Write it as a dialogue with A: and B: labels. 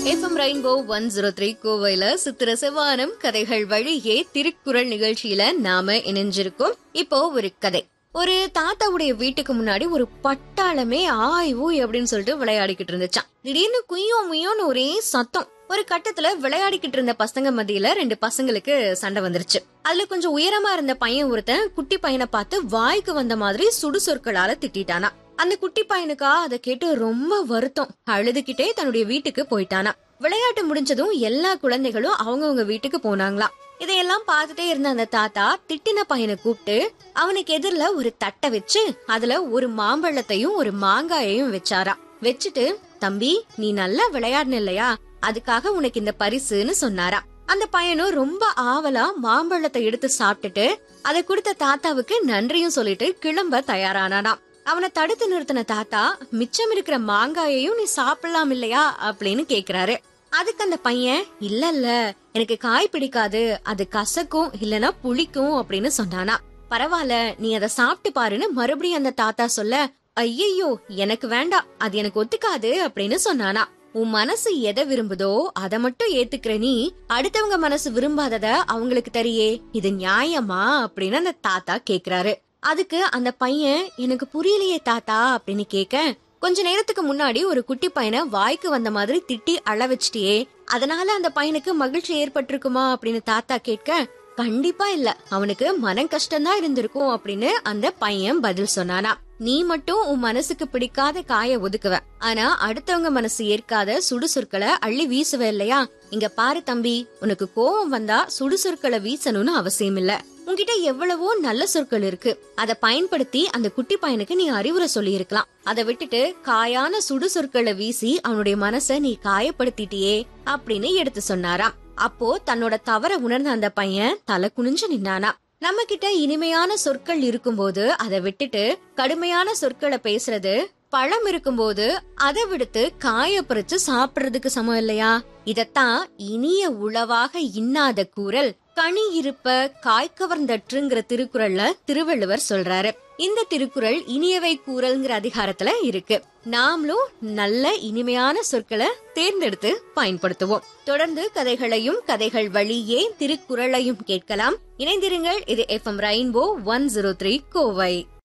A: FM rainbow one zero three கோவையில சித்திர செவ்வானம் கதைகள் வழியே திருக்குறள் நிகழ்ச்சியில நாம இணைஞ்சிருக்கோம் இப்போ ஒரு கதை ஒரு தாத்தாவுடைய வீட்டுக்கு முன்னாடி ஒரு பட்டாளமே ஆய் ஊய் அப்படின்னு சொல்லிட்டு விளையாடிக்கிட்டு இருந்துச்சான் திடீர்னு குய்யோ முய்யோன்னு ஒரே சத்தம் ஒரு கட்டத்துல விளையாடிக்கிட்டு இருந்த பசங்க மத்தியில ரெண்டு பசங்களுக்கு சண்டை வந்துருச்சு அதுல கொஞ்சம் உயரமா இருந்த பையன் ஒருத்தன் குட்டி பையனை பார்த்து வாய்க்கு வந்த மாதிரி சுடு சொற்களால திட்டானா அந்த குட்டி பையனுக்கா அதை கேட்டு ரொம்ப வருத்தம் அழுதுகிட்டே தன்னுடைய வீட்டுக்கு போயிட்டானா விளையாட்டு முடிஞ்சதும் எல்லா குழந்தைகளும் அவங்கவங்க வீட்டுக்கு போனாங்களாம் இதையெல்லாம் பார்த்துட்டே இருந்த அந்த தாத்தா திட்டின பையனை கூப்பிட்டு அவனுக்கு எதிரில ஒரு தட்டை வச்சு அதுல ஒரு மாம்பழத்தையும் ஒரு மாங்காயையும் வச்சாராம் வச்சுட்டு தம்பி நீ நல்லா விளையாடின இல்லையா அதுக்காக உனக்கு இந்த பரிசுன்னு சொன்னாராம் அந்த பையனும் ரொம்ப ஆவலா மாம்பழத்தை எடுத்து சாப்பிட்டுட்டு அதை கொடுத்த தாத்தாவுக்கு நன்றியும் சொல்லிட்டு கிளம்ப தயாரானானாம் அவனை தடுத்து நிறுத்தின தாத்தா மிச்சம் இருக்கிற மாங்காயையும் நீ சாப்பிடலாம் இல்லையா அப்படின்னு கேக்குறாரு அதுக்கு அந்த பையன் இல்ல இல்ல எனக்கு காய் பிடிக்காது அது கசக்கும் இல்லனா புளிக்கும் அப்படின்னு சொன்னானா பரவாயில்ல நீ அதை சாப்பிட்டு பாருன்னு மறுபடியும் அந்த தாத்தா சொல்ல ஐயையோ எனக்கு வேண்டாம் அது எனக்கு ஒத்துக்காது அப்படின்னு சொன்னானா உன் மனசு எதை விரும்புதோ அதை மட்டும் ஏத்துக்கிற நீ அடுத்தவங்க மனசு விரும்பாதத அவங்களுக்கு தெரியே இது நியாயமா அப்படின்னு அந்த தாத்தா கேக்குறாரு அதுக்கு அந்த பையன் எனக்கு புரியலையே தாத்தா அப்படின்னு கேக்க கொஞ்ச நேரத்துக்கு முன்னாடி ஒரு குட்டி பையனை வாய்க்கு வந்த மாதிரி திட்டி அழ வச்சிட்டியே அதனால அந்த பையனுக்கு மகிழ்ச்சி ஏற்பட்டிருக்குமா அப்படின்னு தாத்தா கேட்க கண்டிப்பா இல்ல அவனுக்கு மன கஷ்டம்தான் இருந்திருக்கும் அப்படின்னு அந்த பையன் பதில் சொன்னானா நீ மட்டும் உன் மனசுக்கு பிடிக்காத காய ஒதுக்குவ ஆனா அடுத்தவங்க மனசு ஏற்காத சுடு சொற்களை அள்ளி வீசுவ இல்லையா இங்க பாரு தம்பி உனக்கு கோவம் வந்தா சுடு சொற்களை வீசணும்னு அவசியம் இல்ல உன்கிட்ட எவ்வளவோ நல்ல சொற்கள் இருக்கு அத பயன்படுத்தி அந்த குட்டி பையனுக்கு நீ அறிவுரை சொல்லி இருக்கலாம் அதை விட்டுட்டு காயான சுடு சொற்களை வீசி அவனுடைய மனச நீ காயப்படுத்திட்டியே அப்படின்னு எடுத்து சொன்னாராம் அப்போ தன்னோட தவற உணர்ந்த அந்த பையன் தலை குனிஞ்சு நின்னானா நம்ம கிட்ட இனிமையான சொற்கள் இருக்கும்போது அதை விட்டுட்டு கடுமையான சொற்களை பேசுறது பழம் இருக்கும்போது அதை விடுத்து காய பறிச்சு சாப்பிடுறதுக்கு சமம் இல்லையா இதத்தான் இனிய உளவாக இன்னாத கூறல் கனி இருப்ப காய் கவர்ந்தற்றுங்கிற திருக்குறள்ல திருவள்ளுவர் சொல்றாரு இந்த திருக்குறள் இனியவை கூறல்ங்கிற அதிகாரத்துல இருக்கு நாமளும் நல்ல இனிமையான சொற்களை தேர்ந்தெடுத்து பயன்படுத்துவோம் தொடர்ந்து கதைகளையும் கதைகள் வழியே திருக்குறளையும் கேட்கலாம் இணைந்திருங்கள் இது FM rainbow one zero three Kovai